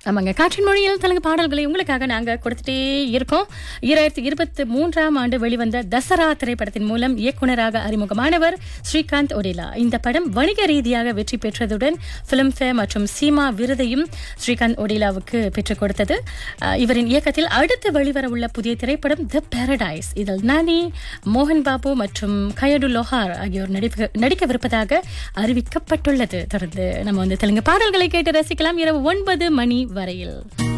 ஆமாங்க காற்றின் மொழியில் தெலுங்கு பாடல்களை உங்களுக்காக நாங்க கொடுத்துட்டே இருக்கோம் இரண்டாயிரத்தி இருபத்தி மூன்றாம் ஆண்டு வெளிவந்த தசரா திரைப்படத்தின் மூலம் இயக்குனராக அறிமுகமானவர் ஸ்ரீகாந்த் ஒடிலா இந்த படம் வணிக ரீதியாக வெற்றி பெற்றதுடன் பிலிம்ஃபேர் மற்றும் சீமா விருதையும் ஸ்ரீகாந்த் ஒடிலாவுக்கு பெற்றுக் கொடுத்தது அஹ், இவரின் இயக்கத்தில் அடுத்து வெளிவரவுள்ள புதிய திரைப்படம் தி பாரடைஸ் இதில் நானி மோகன் பாபு மற்றும் கயடு லோஹார் ஆகியோர் நடிக்க நடிக்கவிருப்பதாக அறிவிக்கப்பட்டுள்ளது தொடர்ந்து நம்ம வந்து தெலுங்கு பாடல்களை கேட்டு ரசிக்கலாம் இரவு ஒன்பது மணி வரையில்